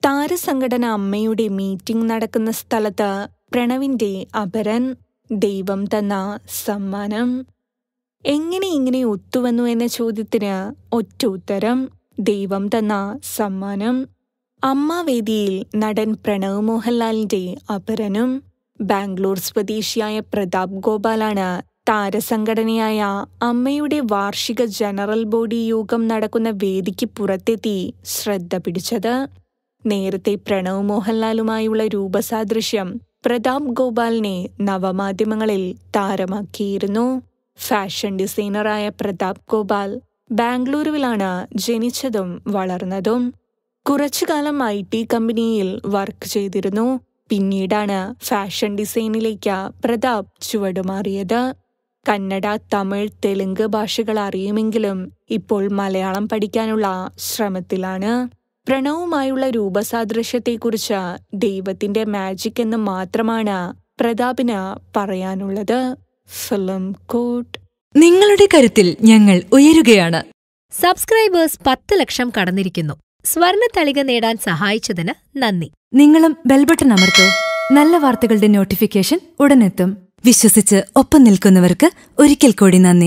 താരസംഘടന അമ്മയുടെ മീറ്റിംഗ് നടക്കുന്ന സ്ഥലത്ത് പ്രണവിന്റെ അപരൻ ദൈവം തന്ന സമ്മാനം എങ്ങനെ ഇങ്ങനെ ഒത്തുവന്നു എന്ന ചോദ്യത്തിന് ഒറ്റ ഉത്തരം ദൈവം തന്ന സമ്മാനം അമ്മാവേദിയിൽ നടൻ പ്രണവ് മോഹൻലാലിന്റെ അപരനും ബാംഗ്ലൂർ സ്വദേശിയായ പ്രതാപ് ഗോപാലാണ് താരസംഘടനയായ അമ്മയുടെ വാർഷിക ജനറൽ ബോഡി യോഗം നടക്കുന്ന വേദിക്ക് പുറത്തെത്തി ശ്രദ്ധ പിടിച്ചത് നേരത്തെ പ്രണവ് മോഹൻലാലുമായുള്ള രൂപസാദൃശ്യം പ്രതാപ് ഗോപാലിനെ നവമാധ്യമങ്ങളിൽ താരമാക്കിയിരുന്നു ഫാഷൻ ഡിസൈനറായ പ്രതാപ് ഗോപാൽ ബാംഗ്ലൂരുവിലാണ് ജനിച്ചതും വളർന്നതും കുറച്ചുകാലം ഐ ടി കമ്പനിയിൽ വർക്ക് ചെയ്തിരുന്നു പിന്നീടാണ് ഫാഷൻ ഡിസൈനിലേക്ക് പ്രതാപ് ചുവടുമാറിയത് കന്നഡ തമിഴ് തെലുങ്ക് ഭാഷകൾ അറിയുമെങ്കിലും ഇപ്പോൾ മലയാളം പഠിക്കാനുള്ള ശ്രമത്തിലാണ് പ്രണവുമായുള്ള രൂപസാദൃശ്യത്തെക്കുറിച്ച് ദൈവത്തിന്റെ മാജിക് എന്ന് മാത്രമാണ് പ്രതാപിന് പറയാനുള്ളത് ഫിലിം കോട്ട് നിങ്ങളുടെ കരുത്തിൽ ഞങ്ങൾ ഉയരുകയാണ് സബ്സ്ക്രൈബേഴ്സ് പത്ത് ലക്ഷം കടന്നിരിക്കുന്നു സ്വർണ തളിക നേടാൻ സഹായിച്ചതിന് നന്ദി നിങ്ങളും ബെൽബട്ടൺ അമർത്തോ നല്ല വാർത്തകളുടെ നോട്ടിഫിക്കേഷൻ ഉടനെത്തും വിശ്വസിച്ച് ഒപ്പം നിൽക്കുന്നവർക്ക് ഒരിക്കൽ കൂടി നന്ദി